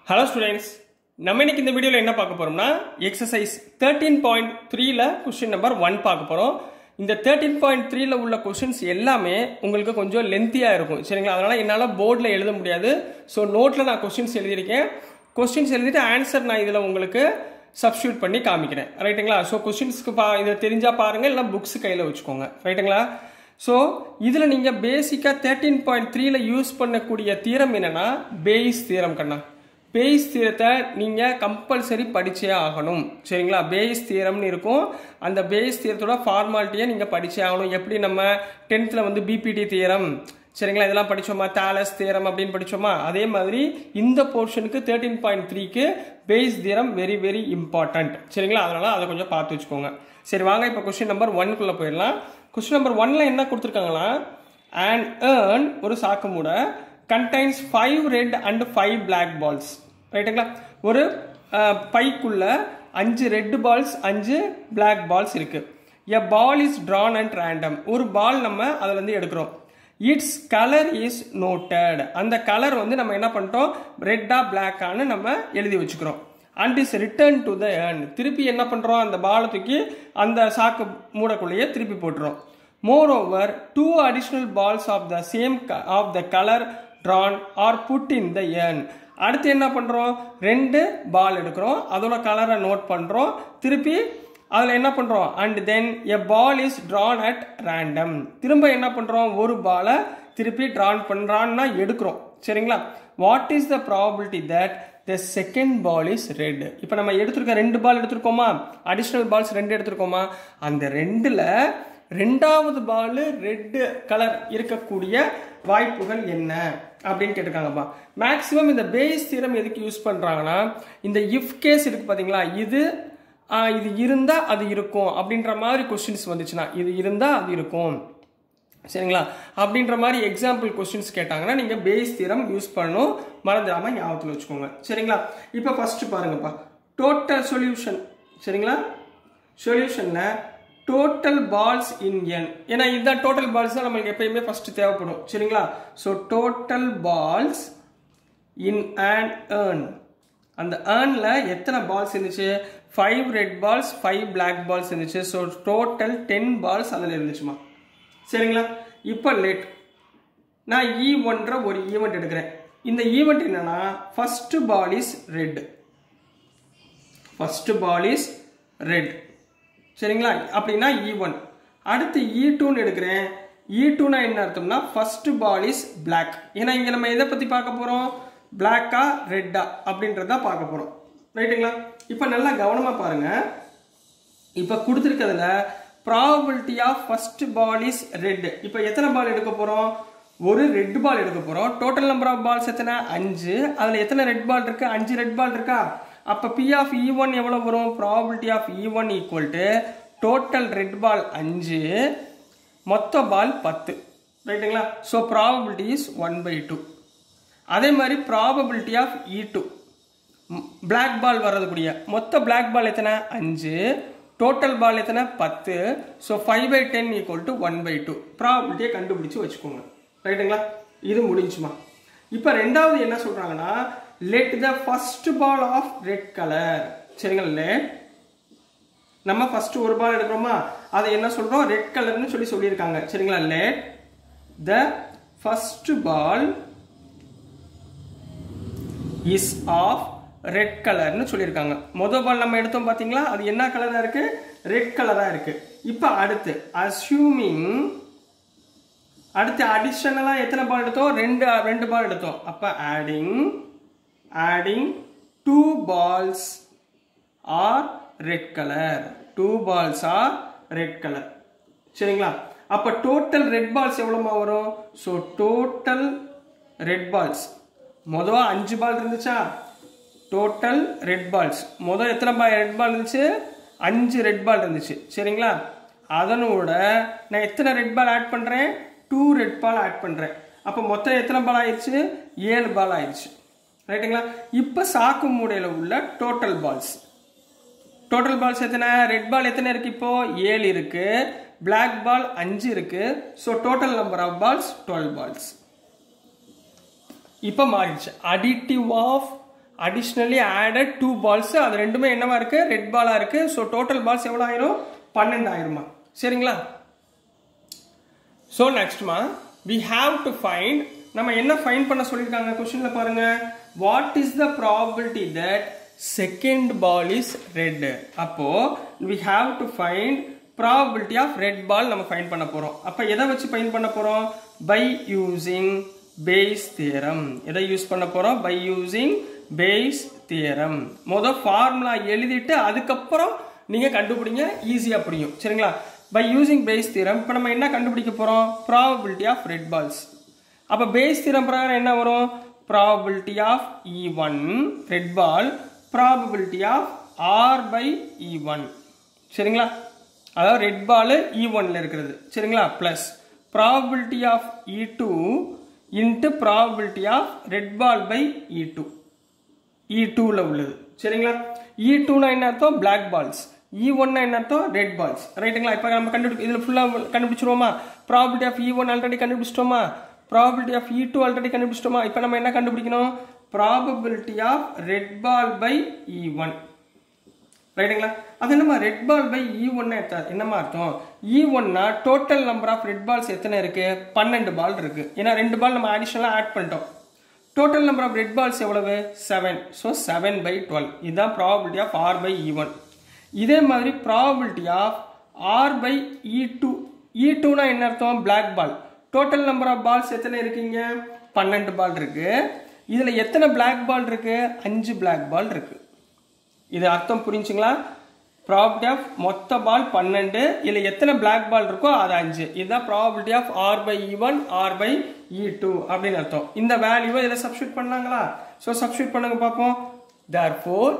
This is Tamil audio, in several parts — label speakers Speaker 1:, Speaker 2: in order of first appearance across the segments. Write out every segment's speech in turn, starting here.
Speaker 1: ஹலோ ஸ்டூடெண்ட்ஸ் நம்ம இன்னைக்கு இந்த வீடியோவில் என்ன பார்க்க போறோம்னா எக்ஸசைஸ் தேர்ட்டீன் பாயிண்ட் த்ரீல கொஸ்டின் நம்பர் ஒன் பார்க்க போகிறோம் இந்த தேர்ட்டீன் பாயிண்ட் த்ரீல உள்ள கொஸ்டின்ஸ் எல்லாமே உங்களுக்கு கொஞ்சம் லென்த்தியாக இருக்கும் சரிங்களா அதனால் என்னால் போர்டில் எழுத முடியாது ஸோ நோட்டில் நான் கொஸ்டின்ஸ் எழுதியிருக்கேன் கொஸ்டின்ஸ் எழுதிட்டு ஆன்சர் நான் இதில் உங்களுக்கு சப்ஸ்டியூட் பண்ணி காமிக்கிறேன் ரைட்டுங்களா ஸோ கொஸ்டின்ஸ்க்கு பா இதை தெரிஞ்சால் பாருங்கள் இல்லை புக்ஸ் கையில் வச்சுக்கோங்க ரைட்டுங்களா ஸோ இதில் நீங்கள் பேசிக்காக தேர்ட்டீன் பாயிண்ட் த்ரீல யூஸ் பண்ணக்கூடிய தீரம் என்னன்னா பேஸ் தீரம் கண்ணா பேஸ் தீரத்தை நீங்கள் கம்பல்சரி படிச்சே ஆகணும் சரிங்களா பேஸ் தீரம்னு இருக்கும் அந்த பேஸ் தீரத்தோட ஃபார்மாலிட்டியை நீங்கள் படிச்சே ஆகணும் எப்படி நம்ம டென்த்தில் வந்து பிபிடி தீரம் சரிங்களா இதெல்லாம் படிச்சோமா தாலஸ் தேரம் அப்படின்னு படிச்சோமா அதே மாதிரி இந்த போர்ஷனுக்கு தேர்ட்டீன் பாயிண்ட் த்ரீக்கு Bayes theorem very very important சரிங்களா அதனால அதை கொஞ்சம் பார்த்து வச்சுக்கோங்க சரி வாங்க இப்போ கொஸ்டின் நம்பர் ஒன்குள்ளே போயிடலாம் கொஸ்டின் நம்பர் ஒன்ல என்ன கொடுத்துருக்காங்களா அண்ட் ஏர்ன் ஒரு சாக்கு மூட contains five red and five black balls ரைட்டுங்களா ஒரு அஹ், பைக்குள்ள அஞ்சு ரெட் பால்ஸ் அஞ்சு பிளாக் பால்ஸ் இருக்கு a ball is drawn and random ஒரு பால் நம்ம அதுல இருந்து எடுக்கிறோம் இட்ஸ் கலர் இஸ் நோட்டட் அந்த கலர் வந்து நம்ம என்ன பண்ணிட்டோம் ரெட்டா பிளாக்கான்னு நம்ம எழுதி வச்சுக்கிறோம் and is return to the earn திருப்பி என்ன பண்றோம் அந்த பாலை தூக்கி அந்த சாக்கு மூடக்குள்ளேயே திருப்பி போட்டுறோம் moreover two additional balls of the same of the colour drawn are put in the earn அடுத்து என்ன பண்றோம் ரெண்டு பால் எடுக்கிறோம் அதோட கலரை நோட் பண்றோம் திருப்பி அதில் என்ன பண்ணுறோம் and then a ball is drawn at random திரும்ப என்ன பண்ணுறோம் ஒரு பாலை திருப்பி ட்ரான் பண்ணுறான்னா எடுக்கிறோம் சரிங்களா what is the probability that the second ball is red இப்போ நம்ம எடுத்திருக்க ரெண்டு பால் எடுத்திருக்கோமா அடிஷ்னல் பால்ஸ் ரெண்டு எடுத்திருக்கோமா அந்த ரெண்டில் ரெண்டாவது பால் ரெட்டு கலர் இருக்கக்கூடிய வாய்ப்புகள் என்ன அப்படின்னு கேட்டிருக்காங்கப்பா மேக்ஸிமம் இந்த பேஸ் தீரம் எதுக்கு யூஸ் பண்ணுறாங்கன்னா இந்த இஃப் கேஸ் இருக்கு பார்த்தீங்களா இது ஆஹ் இது இருந்தால் அது இருக்கும் அப்படின்ற மாதிரி கொஸ்டின்ஸ் வந்துச்சுன்னா இது இருந்தால் அது இருக்கும் சரிங்களா அப்படின்ற மாதிரி எக்ஸாம்பிள் கொஸ்டின்ஸ் கேட்டாங்கன்னா நீங்கள் பேஸ் தீரம் யூஸ் பண்ணணும் மறந்துடாம ஞாபகத்தில் வச்சுக்கோங்க சரிங்களா இப்போ ஃபர்ஸ்ட் பாருங்கப்பா டோட்டல் சொல்யூஷன் சரிங்களா சொல்யூஷனில் டோட்டல் பால்ஸ் இன் என் ஏன்னா இதுதான் டோட்டல் பால்ஸ் தான் நம்மளுக்கு எப்பயுமே ஃபர்ஸ்ட் தேவைப்படும் சரிங்களா so total balls in and urn அந்த ஏர்னில் எத்தனை பால்ஸ் இருந்துச்சு five red balls five black balls இருந்துச்சு ஸோ டோட்டல் டென் பால்ஸ் அதில் இருந்துச்சுமா சரிங்களா இப்போ லெட் நான் ஈ ஒன்ற ஒரு ஈவெண்ட் எடுக்கிறேன் இந்த ஈவெண்ட் என்னன்னா first ball is red first ball is red சரிங்களா அப்படின்னா இ ஒன் அடுத்து இ டூன்னு எடுக்கிறேன் இ டூனா என்ன அர்த்தம்னா ஃபர்ஸ்ட் பால் இஸ் பிளாக் ஏன்னா இங்கே நம்ம எதை பற்றி பார்க்க போகிறோம் பிளாக்கா ரெட்டா அப்படின்றத பார்க்க போகிறோம் ரைட்டுங்களா இப்போ நல்லா கவனமாக பாருங்க இப்போ கொடுத்துருக்கிறதுல probability of first ball is red இப்போ எத்தனை பால் எடுக்க போகிறோம் ஒரு ரெட் பால் எடுக்க போகிறோம் டோட்டல் நம்பர் ஆஃப் பால்ஸ் எத்தனை அஞ்சு அதில் எத்தனை ரெட் பால் இருக்கு அஞ்சு ரெட் பால் இருக்கா அப்போ பி ஆஃப் இ ஒன் எவ்வளோ வரும் probability of E one equal to total red ball அஞ்சு மொத்த பால் பத்து ரைட்டுங்களா so probability is one by two அதே மாதிரி probability of E two black ball வர்றதுக்குரிய மொத்த பிளாக் பால் எத்தனை அஞ்சு டோட்டல் பால் எத்தனை பத்து so five by ten equal to one by two ப்ராபபிலிட்டியை கண்டுபிடிச்சு வச்சுக்கோங்க ரைட்டுங்களா இது முடிஞ்சுமா இப்போ ரெண்டாவது என்ன சொல்றாங்கன்னா let the first ball of red colour சரிங்களா let நம்ம ஃபர்ஸ்ட் ஒரு பால் எடுக்கிறோமா அதை என்ன சொல்றோம் ரெட் கலர்னு சொல்லி சொல்லியிருக்காங்க சரிங்களா let the first ball is of red கலர்னு சொல்லியிருக்காங்க மொதல் பால் நம்ம எடுத்தோம் பார்த்தீங்களா அது என்ன கலராக இருக்கு ரெட் கலராக இருக்கு இப்போ அடுத்து அஸ்யூமிங் அடுத்து அடிஷனலாக எத்தனை பால் எடுத்தோம் ரெண்டு ரெண்டு பால் எடுத்தோம் அப்போ adding adding two balls are red colour two balls are red colour சரிங்களா அப்போ டோட்டல் ரெட் பால்ஸ் எவ்வளோமா வரும் ஸோ டோட்டல் ரெட் பால்ஸ் மொதல் அஞ்சு பால் இருந்துச்சா டோட்டல் ரெட் பால்ஸ் மொதல் எத்தனை பால் ரெட் பால் இருந்துச்சு அஞ்சு ரெட் பால் இருந்துச்சு சரிங்களா அதனோட நான் எத்தனை ரெட் பால் ஆட் பண்ணுறேன் டூ ரெட் பால் ஆட் பண்ணுறேன் அப்போ மொத்தம் எத்தனை பால் ஆயிடுச்சு ஏழு பால் ஆயிடுச்சு ரைட்டுங்களா இப்போ சாக்கு மூடையில் உள்ள டோட்டல் பால்ஸ் டோட்டல் பால்ஸ் எத்தனை ரெட் பால் எத்தனை இருக்கு இப்போ ஏழு இருக்கு பிளாக் பால் அஞ்சு இருக்கு so total number of balls twelve balls இப்போ மாறிடுச்சு additive of additionally added two balls அது ரெண்டுமே என்னவா இருக்கு ரெட் பாலா இருக்கு ஸோ டோட்டல் பால்ஸ் எவ்வளோ ஆயிரும் பன்னெண்டு ஆயிருமா சரிங்களா ஸோ நெக்ஸ்ட்மா வி ஹாவ் டு ஃபைண்ட் நம்ம என்ன ஃபைண்ட் பண்ண சொல்லியிருக்காங்க கொஸ்டின்ல பாருங்க what is the probability that second ball is red அப்போ we have to find probability of red ball நம்ம ஃபைண்ட் பண்ண போறோம் அப்ப எதை வச்சு ஃபைண்ட் பண்ண போறோம் பை யூசிங் பேஸ் தியரம் எதை யூஸ் பண்ண போறோம் பை யூசிங் பேஸ் தியரம் மொதல் ஃபார்முலா எழுதிட்டு அதுக்கப்புறம் நீங்க கண்டுபிடிங்க ஈஸியா புரியும் சரிங்களா பை யூசிங் பேஸ் தியரம் இப்போ நம்ம என்ன கண்டுபிடிக்க போறோம் ப்ராபபிலிட்டி ஆஃப் ரெட் பால்ஸ் அப்போ பேஸ் தியரம் பிரகாரம் என்ன வரும் probability of E one red ball probability of R by E one சரிங்களா அதாவது ரெட் பால் இ ஒன்ல இருக்கிறது சரிங்களா plus probability of E two into probability of red ball by E two E டூவில் உள்ளது சரிங்களா இ டூனா என்ன அர்த்தம் பிளாக் பால்ஸ் இ ஒன்னா என்ன அர்த்தம் ரெட் பால்ஸ் ரைட்டுங்களா இப்போ நம்ம கண்டுபிடி இதில் ஃபுல்லாக கண்டுபிடிச்சிருவோமா probability of E one already கண்டுபிடிச்சிட்டோமா probability of E two already கண்டுபிடிச்சிட்டோமா இப்போ நம்ம என்ன கண்டுபிடிக்கணும் probability of red ball by E one ரைட்டுங்களா அது என்னமா ரெட் பால் பை இ ஒன்னு என்னமா அர்த்தம் இ ஒன்னா total number of red balls எத்தனை இருக்கு பன்னெண்டு பால் இருக்கு ஏன்னா ரெண்டு பால் நம்ம அடிஷனலாக ஆட் பண்ணிட்டோம் total number of red balls எவ்வளவு seven so seven by twelve இதுதான் probability of R by E one இதே மாதிரி probability of R by E two E டூனா என்ன அர்த்தம் black ball total number of balls எத்தனை இருக்கீங்க பன்னெண்டு பால் இருக்கு இதுல எத்தனை பிளாக் பால் இருக்கு அஞ்சு பிளாக் பால் இருக்கு இது அர்த்தம் புரிஞ்சுங்களா ப்ராபர்ட்டி ஆஃப் மொத்த பால் பன்னெண்டு இதில் எத்தனை பிளாக் பால் இருக்கோ அது அஞ்சு இதுதான் probability of R by E one R by E two அப்படின்னு அர்த்தம் இந்த வேல்யூவை இதில் சப்ஸ்டியூட் பண்ணாங்களா ஸோ சப்ஸ்டியூட் பண்ணுங்க பார்ப்போம் therefore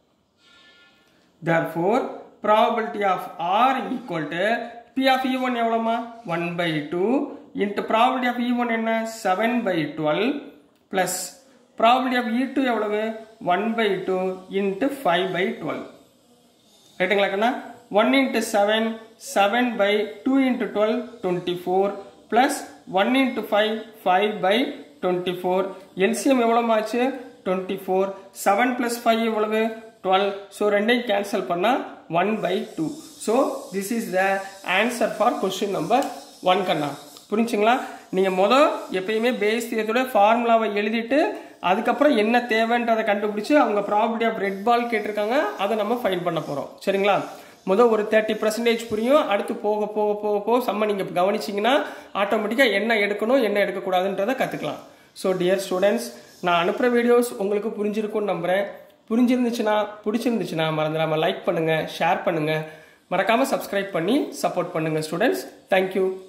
Speaker 1: therefore probability of R equal to P of E one எவ்வளோமா one by two into probability of E one என்ன seven by twelve plus probability of E two எவ்வளவு one by two into five by twelve ரைட்டுங்களா கண்ணா one into seven seven by two into twelve twenty four plus one into five five by twenty four LCM எவ்வளோமாச்சு twenty four seven plus five எவ்வளவு டுவெல் ஸோ ரெண்டையும் கேன்சல் பண்ணால் one by two so this is the answer for question number one கண்ணா புரிஞ்சுங்களா நீங்கள் மொதல் எப்பயுமே பேஸ் தியத்தோட ஃபார்முலாவை எழுதிட்டு அதுக்கப்புறம் என்ன தேவைன்றதை கண்டுபிடிச்சு அவங்க ப்ராபர்ட்டி ஆஃப் ரெட் பால் கேட்டிருக்காங்க அதை நம்ம ஃபைன் பண்ண போகிறோம் சரிங்களா முதல் ஒரு தேர்ட்டி பர்சன்டேஜ் புரியும் அடுத்து போக போக போக போக செம்ம நீங்கள் கவனிச்சிங்கன்னா ஆட்டோமேட்டிக்காக என்ன எடுக்கணும் என்ன எடுக்கக்கூடாதுன்றதை கற்றுக்கலாம் ஸோ டியர் ஸ்டூடெண்ட்ஸ் நான் அனுப்புகிற வீடியோஸ் உங்களுக்கு புரிஞ்சிருக்கும்னு நம்புகிறேன் புரிஞ்சிருந்துச்சுன்னா பிடிச்சிருந்துச்சுன்னா மறந்துடாமல் லைக் பண்ணுங்கள் ஷேர் பண்ணுங்கள் மறக்காமல் சப்ஸ்கிரைப் பண்ணி சப்போர்ட் பண்ணுங்கள் ஸ்டூடெண்ட்ஸ் தேங்க்யூ